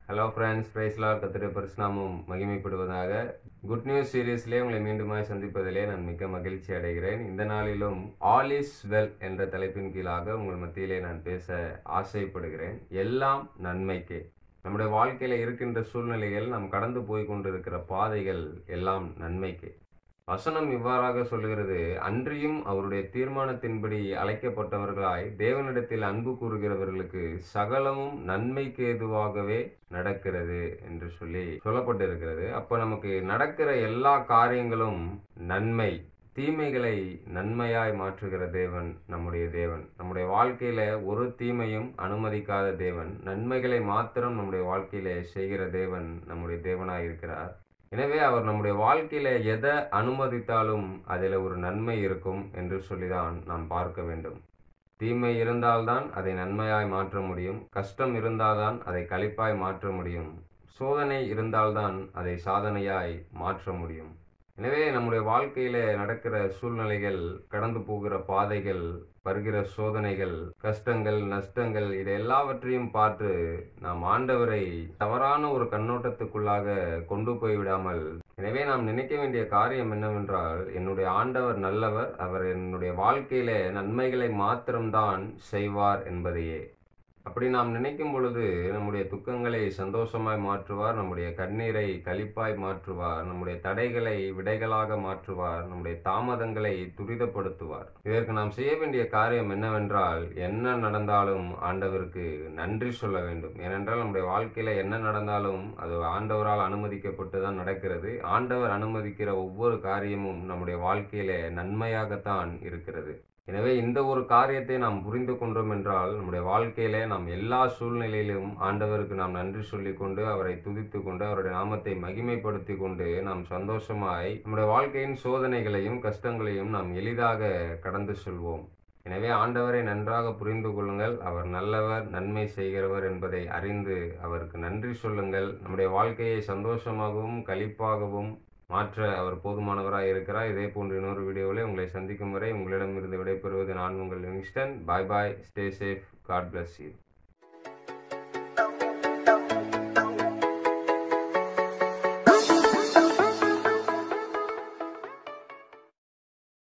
hello friends பிரைஸ்லா கத்திர பரிசுநாமம் மகிமைப்படுவதாக good news சீரீஸ்லேயே உங்களை மீண்டுமாய் சந்திப்பதிலே நான் மிக்க மகிழ்ச்சி அடைகிறேன் இந்த நாளிலும் ஆல் இஸ் வெல் என்ற தலைப்பின் கீழாக உங்கள் மத்தியிலே நான் பேச ஆசைப்படுகிறேன் எல்லாம் நன்மைக்கே நம்முடைய வாழ்க்கையில இருக்கின்ற சூழ்நிலைகள் நாம் கடந்து போய் கொண்டிருக்கிற பாதைகள் எல்லாம் நன்மைக்கே வசனம் இவ்வாறாக சொல்லுகிறது அன்றியும் அவருடைய தீர்மானத்தின்படி அழைக்கப்பட்டவர்களாய் தேவனிடத்தில் அன்பு கூறுகிறவர்களுக்கு சகலமும் நன்மைக்கு ஏதுவாகவே நடக்கிறது என்று சொல்லி சொல்லப்பட்டிருக்கிறது அப்ப நமக்கு நடக்கிற எல்லா காரியங்களும் நன்மை தீமைகளை நன்மையாய் மாற்றுகிற தேவன் நம்முடைய தேவன் நம்முடைய வாழ்க்கையில ஒரு தீமையும் அனுமதிக்காத தேவன் நன்மைகளை மாத்திரம் நம்முடைய வாழ்க்கையில செய்கிற தேவன் நம்முடைய தேவனாய் இருக்கிறார் எனவே அவர் நம்முடைய வாழ்க்கையில எதை அனுமதித்தாலும் அதில் ஒரு நன்மை இருக்கும் என்று சொல்லிதான் நாம் பார்க்க வேண்டும் தீமை இருந்தால்தான் அதை நன்மையாய் மாற்ற முடியும் கஷ்டம் இருந்தால்தான் அதை களிப்பாய் மாற்ற முடியும் சோதனை இருந்தால்தான் அதை சாதனையாய் மாற்ற முடியும் எனவே நம்முடைய வாழ்க்கையில நடக்கிற சூழ்நிலைகள் கடந்து போகிற பாதைகள் வருகிற சோதனைகள் கஷ்டங்கள் நஷ்டங்கள் இது எல்லாவற்றையும் பார்த்து நாம் ஆண்டவரை தவறான ஒரு கண்ணோட்டத்துக்குள்ளாக கொண்டு போய் விடாமல் எனவே நாம் நினைக்க வேண்டிய காரியம் என்னவென்றால் என்னுடைய ஆண்டவர் நல்லவர் அவர் என்னுடைய வாழ்க்கையில நன்மைகளை மாத்திரம்தான் செய்வார் என்பதையே அப்படி நாம் நினைக்கும் பொழுது நம்முடைய துக்கங்களை சந்தோஷமாய் மாற்றுவார் நம்முடைய கண்ணீரை களிப்பாய் மாற்றுவார் நம்முடைய தடைகளை விடைகளாக மாற்றுவார் நம்முடைய தாமதங்களை துரிதப்படுத்துவார் இதற்கு நாம் செய்ய வேண்டிய காரியம் என்னவென்றால் என்ன நடந்தாலும் ஆண்டவருக்கு நன்றி சொல்ல வேண்டும் ஏனென்றால் நம்முடைய வாழ்க்கையில என்ன நடந்தாலும் அது ஆண்டவரால் அனுமதிக்கப்பட்டு தான் நடக்கிறது ஆண்டவர் அனுமதிக்கிற ஒவ்வொரு காரியமும் நம்முடைய வாழ்க்கையில நன்மையாகத்தான் இருக்கிறது எனவே இந்த ஒரு காரியத்தை நாம் புரிந்து கொண்டோம் என்றால் நம்முடைய வாழ்க்கையில நாம் எல்லா சூழ்நிலையிலும் ஆண்டவருக்கு நாம் நன்றி சொல்லிக் கொண்டு அவரை துதித்து கொண்டு அவருடைய நாமத்தை மகிமைப்படுத்தி கொண்டு நாம் சந்தோஷமாய் நம்முடைய வாழ்க்கையின் சோதனைகளையும் கஷ்டங்களையும் நாம் எளிதாக கடந்து செல்வோம் எனவே ஆண்டவரை நன்றாக புரிந்து கொள்ளுங்கள் அவர் நல்லவர் நன்மை செய்கிறவர் என்பதை அறிந்து அவருக்கு நன்றி சொல்லுங்கள் நம்முடைய வாழ்க்கையை சந்தோஷமாகவும் களிப்பாகவும் மாற்ற அவர் போதுமானவராக இருக்கிறார் இதே போன்ற இன்னொரு வீடியோவில் உங்களை சந்திக்கும் வரை உங்களிடமிருந்து விடைபெறுவது நான் உங்கள் யங்ஸ்டன் bye bye stay safe God bless you